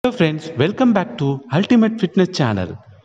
Hello friends, welcome back to Ultimate Fitness Channel.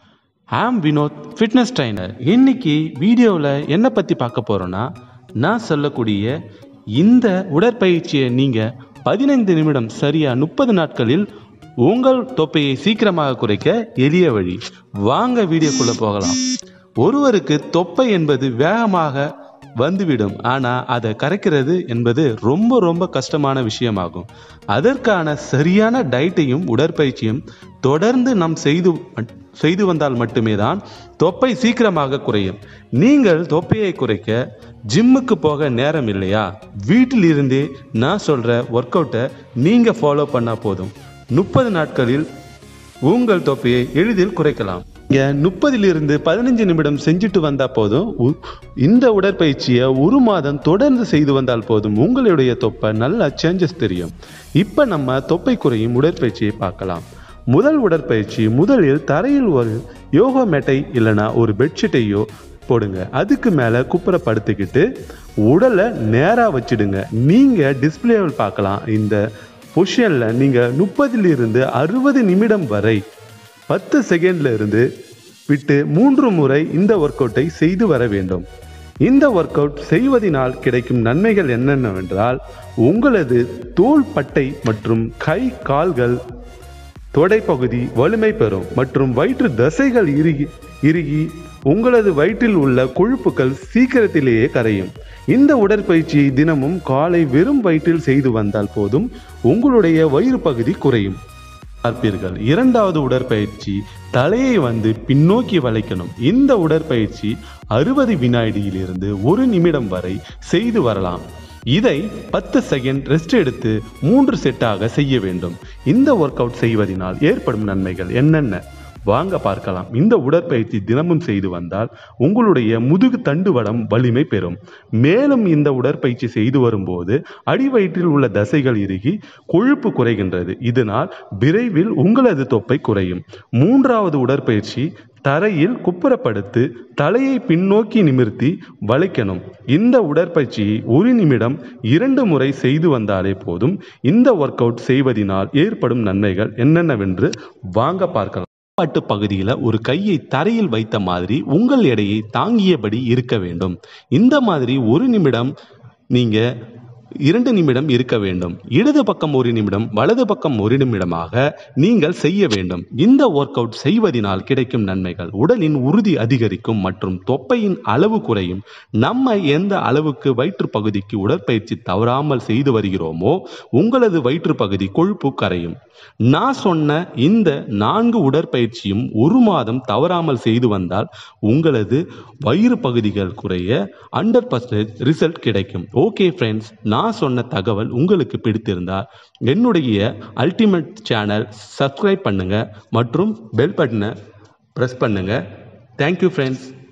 ஆம் Vinod fitness trainer இன்னைக்கு வீடியோவில் என்ன பற்றி பார்க்க போகிறோன்னா நான் சொல்லக்கூடிய இந்த உடற்பயிற்சியை நீங்கள் பதினைந்து நிமிடம் சரியாக முப்பது நாட்களில் உங்கள் தொப்பையை சீக்கிரமாக குறைக்க எளிய வழி வாங்க வீடியோக்குள்ளே போகலாம் ஒருவருக்கு தொப்பை என்பது வேகமாக வந்துவிடும் ஆனால் அதை கரைக்கிறது என்பது ரொம்ப ரொம்ப கஷ்டமான விஷயமாகும் அதற்கான சரியான டயட்டையும் உடற்பயிற்சியும் தொடர்ந்து நாம் செய்து செய்து வந்தால் மட்டுமே தான் தொப்பை சீக்கிரமாக குறையும் நீங்கள் தொப்பையை குறைக்க ஜிம்முக்கு போக நேரம் இல்லையா வீட்டில் இருந்தே நான் சொல்கிற ஒர்க் அவுட்டை நீங்கள் ஃபாலோ பண்ணால் போதும் முப்பது நாட்களில் உங்கள் தொப்பையை எளிதில் குறைக்கலாம் இங்க முப்பதிலிருந்து பதினஞ்சு நிமிடம் செஞ்சுட்டு வந்தா போதும் உ- இந்த உடற்பயிற்சியை ஒரு மாதம் தொடர்ந்து செய்து வந்தால் போதும் உங்களுடைய தொப்பை நல்ல சேஞ்சஸ் தெரியும் இப்போ நம்ம தொப்பை குறையும் உடற்பயிற்சியை பார்க்கலாம் முதல் உடற்பயிற்சி முதலில் தரையில் ஒரு யோகா மேட்டை இல்லைன்னா ஒரு பெட்ஷீட்டையோ போடுங்க அதுக்கு மேலே குப்புற படுத்துக்கிட்டு உடலை நேராக வச்சிடுங்க நீங்கள் டிஸ்பிளேவில் பார்க்கலாம் இந்த பொசிஷனில் நீங்கள் முப்பதிலிருந்து அறுபது நிமிடம் வரை பத்து செகண்ட்ல இருந்து விட்டு மூன்று முறை இந்த ஒர்க் அவுட்டை செய்து வர வேண்டும் இந்த ஒர்க் அவுட் செய்வதனால் கிடைக்கும் நன்மைகள் என்னென்னவென்றால் உங்களது தோள் பட்டை மற்றும் கை கால்கள் தொடைப்பகுதி வலிமை பெறும் மற்றும் வயிற்று தசைகள் இறுகி இறுகி உங்களது வயிற்றில் உள்ள கொழுப்புகள் சீக்கிரத்திலேயே கரையும் இந்த உடற்பயிற்சியை தினமும் காலை வெறும் வயிற்றில் செய்து வந்தால் போதும் உங்களுடைய வயிறு பகுதி குறையும் பார்ப்பீர்கள் இரண்டாவது உடற்பயிற்சி தலையை வந்து பின்னோக்கி வளைக்கணும் இந்த உடற்பயிற்சி அறுபது வினாடியிலிருந்து ஒரு நிமிடம் வரை செய்து வரலாம் இதை பத்து செகண்ட் ரெஸ்ட் எடுத்து மூன்று செட்டாக செய்ய வேண்டும் இந்த ஒர்க் அவுட் செய்வதனால் ஏற்படும் நன்மைகள் என்னென்ன வாங்க பார்க்கலாம் இந்த உடற்பயிற்சி தினமும் செய்து வந்தால் உங்களுடைய முதுகு தண்டுவடம் வலிமை பெறும் மேலும் இந்த உடற்பயிற்சி செய்து வரும்போது அடிவயிற்றில் உள்ள தசைகள் இறுகி கொழுப்பு குறைகின்றது இதனால் விரைவில் உங்களது தொப்பை குறையும் மூன்றாவது உடற்பயிற்சி தரையில் குப்புறப்படுத்து தலையை பின்னோக்கி நிமிர்த்தி வளைக்கணும் இந்த உடற்பயிற்சியை ஒரு நிமிடம் இரண்டு முறை செய்து வந்தாலே போதும் இந்த ஒர்க் அவுட் செய்வதினால் ஏற்படும் நன்மைகள் என்னென்னவென்று வாங்க பார்க்கலாம் பாட்டு பகுதியில் ஒரு கையை தரையில் வைத்த மாதிரி உங்கள் எடையை தாங்கியபடி இருக்க வேண்டும் இந்த மாதிரி ஒரு நிமிடம் நீங்க இரண்டு நிமிடம் இருக்க வேண்டும் இடது பக்கம் ஒரு நிமிடம் வலது பக்கம் ஒரு நிமிடமாக நீங்கள் செய்ய வேண்டும் இந்த ஒர்க் அவுட் செய்வதினால் கிடைக்கும் நன்மைகள் உடலின் உறுதி அதிகரிக்கும் மற்றும் தொப்பையின் அளவு குறையும் நம்ம எந்த அளவுக்கு வயிற்று பகுதிக்கு உடற்பயிற்சி தவறாமல் செய்து வருகிறோமோ உங்களது வயிற்று பகுதி கொழுப்பு கரையும் நான் சொன்ன இந்த நான்கு உடற்பயிற்சியும் ஒரு மாதம் தவறாமல் செய்து வந்தால் உங்களது வயிறு பகுதிகள் குறைய ஹண்ட்ரட் பர்சன்டேஜ் ரிசல்ட் கிடைக்கும் ஓகே ஃப்ரெண்ட்ஸ் நான் சொன்ன தகவல் உங்களுக்கு பிடித்திருந்தால் என்னுடைய அல்டிமேட் சேனல் சப்ஸ்கிரைப் பண்ணுங்க மற்றும் பெல் பட்டனை ப்ரெஸ் பண்ணுங்க தேங்க்யூ ஃப்ரெண்ட்ஸ்